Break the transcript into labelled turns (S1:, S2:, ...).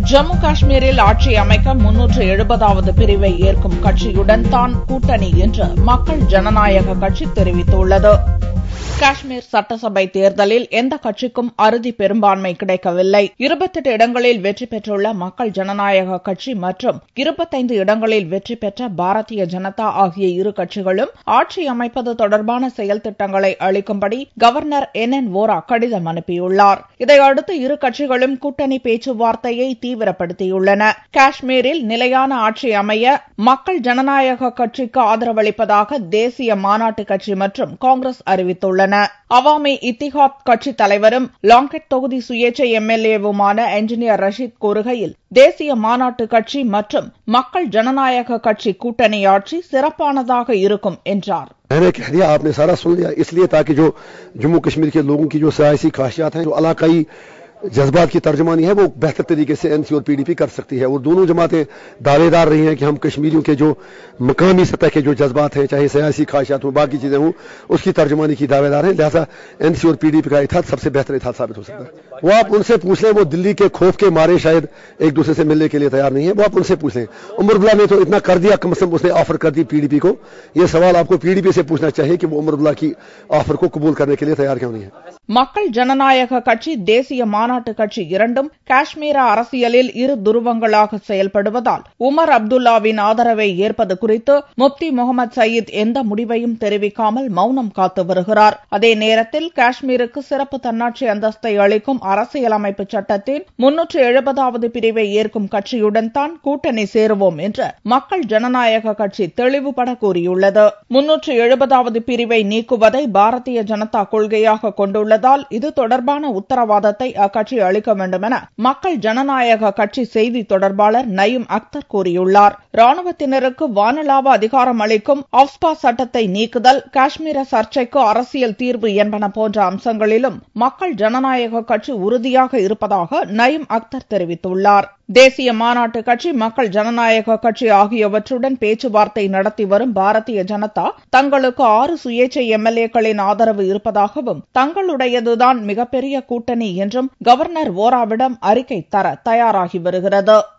S1: ஜம்மு காஷ்மீரில் ஆட்சி அமைக்க முன்னூற்று எழுபதாவது பிரிவை ஏற்கும் கட்சியுடன் தான் கூட்டணி என்று மக்கள் ஜனநாயக கட்சி தெரிவித்துள்ளது காஷ்மீர் சட்டசபை தேர்தலில் எந்த கட்சிக்கும் அறுதி பெரும்பான்மை கிடைக்கவில்லை இருபத்தெட்டு இடங்களில் வெற்றி பெற்றுள்ள மக்கள் ஜனநாயக கட்சி மற்றும் இருபத்தைந்து இடங்களில் வெற்றி பெற்ற பாரதிய ஜனதா ஆகிய இரு கட்சிகளும் ஆட்சி அமைப்பது தொடர்பான செயல் திட்டங்களை அளிக்கும்படி கவர்னர் என் என் வோரா கடிதம் அனுப்பியுள்ளார் இதையடுத்து இரு கட்சிகளும் கூட்டணி பேச்சுவார்த்தையை தீவிரப்படுத்தியுள்ளன காஷ்மீரில் நிலையான ஆட்சி அமைய மக்கள் ஜனநாயக கட்சிக்கு ஆதரவளிப்பதாக தேசிய மாநாட்டு கட்சி மற்றும் காங்கிரஸ் அறிவித்துள்ளன அவாமி இத்திஹாத் கட்சித் தலைவரும் லாங்கெட் தொகுதி சுயேட்சை எம்எல்ஏவுமான என்ஜினியர் ரஷீத் கூறுகையில் தேசிய மாநாட்டு கட்சி மற்றும் மக்கள் ஜனநாயக கட்சி கூட்டணி ஆட்சி சிறப்பானதாக இருக்கும் என்றார்
S2: मैंने कह दिया आपने सारा सुन लिया इसलिए ताकि जो जम्मू कश्मीर के लोगों की जो सियासी ख्वाहिशात हैं जो इलाकाई जज्बात की तर्जमानी है वो बेहतर तरीके से एनसी और पीडीपी कर सकती है और दोनों जमातें दावेदार रही हैं कि हम कश्मीरियों के जो मकामी सतह के जो जज्बात हैं चाहे सियासी ख्वाहिशात हों बाकी चीजें हों उसकी तर्जमानी की दावेदार हैं लिहाजा एनसी और पीडीपी का इतिहाद सबसे बेहतर इतिहाद साबित हो सकता है वो आप उनसे पूछ लें वो दिल्ली के खौफ के मारे शायद एक दूसरे से मिलने के लिए तैयार नहीं है वो आप उनसे पूछ लें उमरबुल्ला ने तो इतना कर दिया कम से कम उसने ऑफर कर दी पीडीपी को ये सवाल आपको पीडीपी से पूछना चाहिए कि वो उमरबुल्ला की ऑफर को कबूल करने के लिए तैयार क्यों नहीं है
S1: மக்கள் ஜனநாயக கட்சி தேசிய மாநாட்டு கட்சி இரண்டும் காஷ்மீர அரசியலில் இரு துருவங்களாக செயல்படுவதால் உமர் அப்துல்லாவின் ஆதரவை ஏற்பது குறித்து முப்தி முகமது சயீத் எந்த முடிவையும் தெரிவிக்காமல் மௌனம் காத்து வருகிறார் அதே நேரத்தில் காஷ்மீருக்கு சிறப்பு தன்னாட்சி அந்தஸ்தை அளிக்கும் அரசியலமைப்பு சட்டத்தின் முன்னூற்று எழுபதாவது பிரிவை ஏற்கும் கட்சியுடன் தான் கூட்டணி சேருவோம் என்று மக்கள் ஜனநாயக கட்சி தெளிவுபட கூறியுள்ளது முன்னூற்று எழுபதாவது பிரிவை நீக்குவதை பாரதிய ஜனதா கொள்கையாக கொண்டுள்ளது உள்ளதால் இது தொடர்பான உத்தரவாதத்தை அக்கட்சி அளிக்க வேண்டும் என மக்கள் ஜனநாயக கட்சி செய்தி தொடர்பாளர் நயீம் அக்தர் கூறியுள்ளார் ராணுவத்தினருக்கு வானலாவ அதிகாரம் அளிக்கும் ஆப்ஸ்பா சட்டத்தை நீக்குதல் காஷ்மீர சர்ச்சைக்கு அரசியல் தீர்வு என்பன போன்ற அம்சங்களிலும் மக்கள் ஜனநாயக கட்சி உறுதியாக இருப்பதாக நயீம் அக்தர் தெரிவித்துள்ளார் தேசிய மாநாட்டு கட்சி மக்கள் ஜனநாயக கட்சி ஆகியவற்றுடன் பேச்சுவார்த்தை நடத்தி வரும் பாரதிய ஜனதா தங்களுக்கு ஆறு சுயேட்சை எம்எல்ஏக்களின் ஆதரவு இருப்பதாகவும் தங்களுடையதுதான் மிகப்பெரிய கூட்டணி என்றும் கவர்னர் ஓராவிடம் அறிக்கை தர தயாராகி வருகிறது